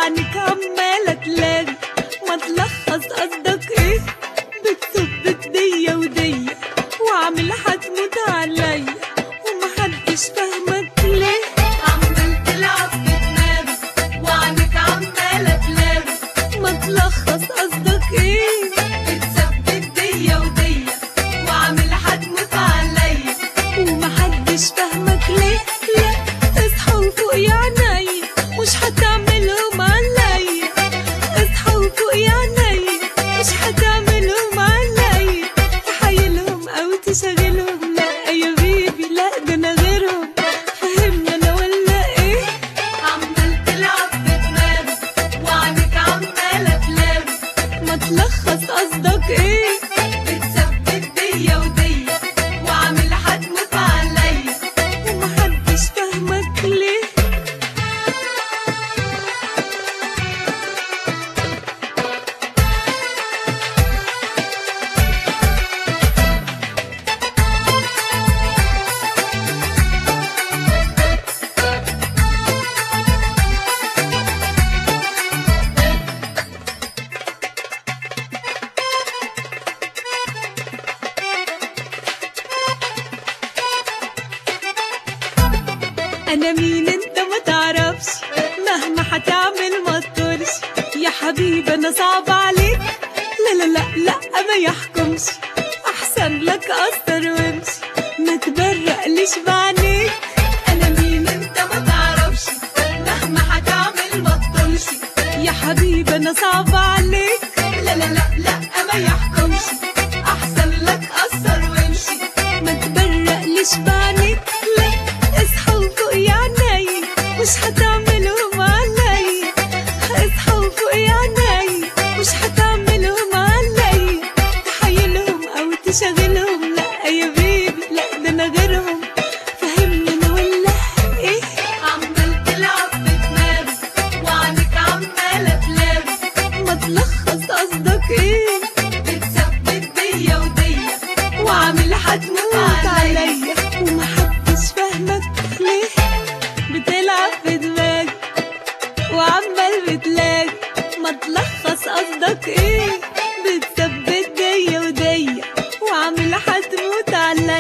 وعنك عمالة تلاغي ما تلخص قصدك ايه بتثبت دية ودية وعامل هتموت عليا ومحدش فاهمك ليه عمال تلعب في دماغي وعنك عمالة تلاغي ما تلخص قصدك ايه بتثبت دية ودية وعامل هتموت عليا ومحدش فاهمك ليه لا اصحى وفوق يا عيني مش هتعملهم عليا اصحى وفوق يا عيني مش هتعملهم عليا تحايلهم او تشغلهم لا يا بيبي لا ده انا غيرهم فهمنا انا ولا ايه عمال تلعب في دماغي وعنك عمالة تلاغي ما تلخص قصدك ايه بتثبت دية ودية وعامل هتموت عليا ومحدش فاهمك ليه انا مين انت ما تعرفش مهما هتعمل ما تطرش يا حبيبي انا صعب عليك لا لا لا لا ما يحكمش احسن لك اثر وامشي ما تبرقليش بعينيك انا مين انت ما تعرفش مهما هتعمل ما تطولش يا حبيبي انا صعب عليك لا لا لا لا ما يحكمش احسن لك اثر وامشي ما تبرقليش بعينيك لا اصحى وفوق يا عيني مش هتعملهم علي اصحى وفوق يا عيني مش هتعملهم علي تحايلهم او تشغلهم لا يا بيبي لا ده انا غيرهم فهمني انا ولا ايه عمال تلعب في دماغي وعنك عمالة تلاغي ما تلخص قصدك ايه بتثبت دية ودية وعامل هتموت موت عليا عليا ومحدش فاهمك ليه بتلعب في دماغي وعمال بتلاقي ما تلخص قصدك ايه بتثبت دية ودية وعامل هتموت عليا